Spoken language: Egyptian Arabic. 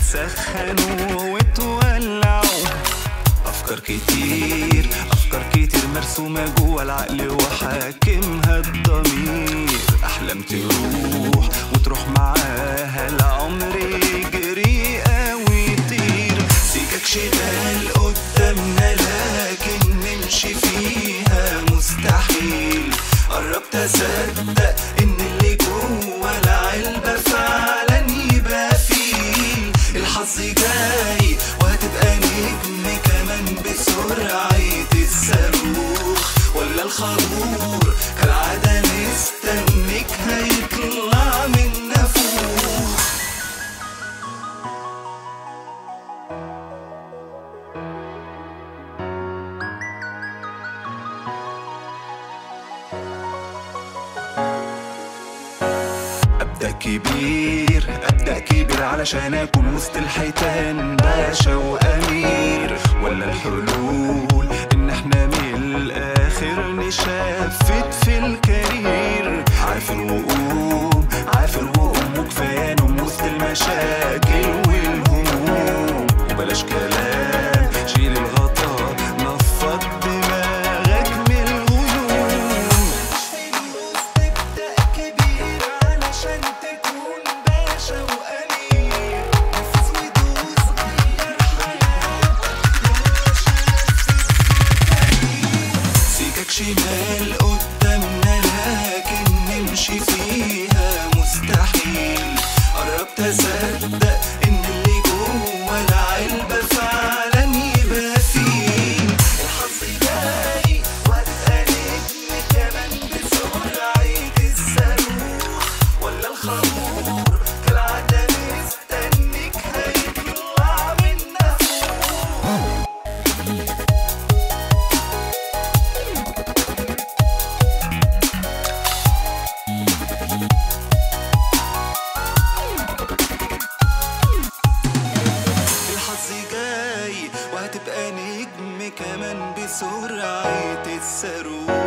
يسخنوا وتولعوا أفكار كتير أفكار كتير مرسومة جوا العقل وحاكمها الضمير أحلام تروح وتروح معاها العمر يجري أو يطير سكك شمال قدامنا لكن نمشي فيها مستحيل قربت أصدق إن اللي جوا العلبة فعلا يبقى فيه الحظ جاي وهتبقى نجم كمان بسرعة الصاروخ ولا الخروج كالعادة مستنيك هيطلع من نافوخ ابدا كبير ابدا كبير علشان اكون وسط الحيتان باشا وامير ولا الحلول ان احنا من الاخر نشفت في الكارير عافر وقوم عافر وقوم وكفايه نوم وسط المشاكل والهموم وبلاش كلام شيل الغطا نفض دماغك من الغيوم فلوس تبدأ كبير علشان تكون باشا وأمير نفذ ودوس غير حياتك سيكك شمال قدامنا لكن نمشي فيها مستحيل قربت أصدق إن اللي جوا العلبة فعلا يبقى فيه الحظ جاي وهتبقى نجم كمان بسرعة الصاروخ ولا الخروج كالعادة مستنيك هيطلع من نافوخ الحظ جاي وهتبقى نجم كمان بسرعة الصاروخ